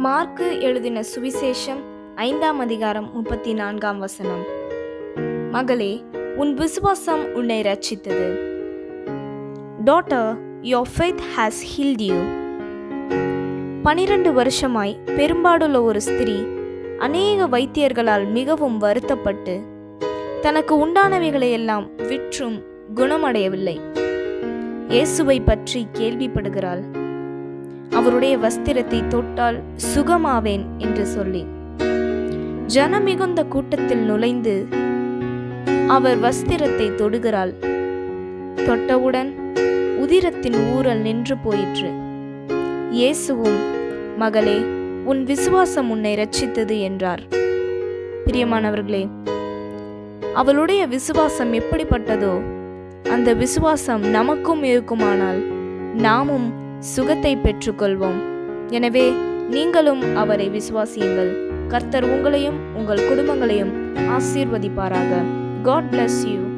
mark எழுதின சுவிசேஷம் ஐந்தாம் அதிகாரம் முப்பத்தி நான்காம் வசனம் மகளே உன் விசுவாசம் உன்னை ரட்சித்தது daughter your faith has healed you பனிரெண்டு வருஷமாய் பெரும்பாடுள்ள ஒரு ஸ்திரீ அநேக வைத்தியர்களால் மிகவும் வருத்தப்பட்டு தனக்கு உண்டானவைகளை எல்லாம் விற்றும் குணமடையவில்லை இயேசுவை பற்றி கேள்விப்படுகிறாள் அவருடைய வஸ்திரத்தை தொட்டால் சுகமாவேன் என்று சொல்லி ஜனம் மிகுந்த கூட்டத்தில் நுழைந்து அவர் வஸ்திரத்தை தொடுகிறாள் தொட்டவுடன் உதிரத்தின் ஊரல் நின்று போயிற்று இயேசுவும் மகளே உன் விசுவாசம் உன்னை ரட்சித்தது என்றார் பிரியமானவர்களே அவளுடைய விசுவாசம் எப்படிப்பட்டதோ அந்த விசுவாசம் நமக்கும் இருக்குமானால் நாமும் சுகத்தை பெற்றுக்கொள்வோம் எனவே நீங்களும் அவரை விசுவாசியுங்கள் கர்த்தர் உங்களையும் உங்கள் குடும்பங்களையும் ஆசீர்வதிப்பாராக காட் bless யூ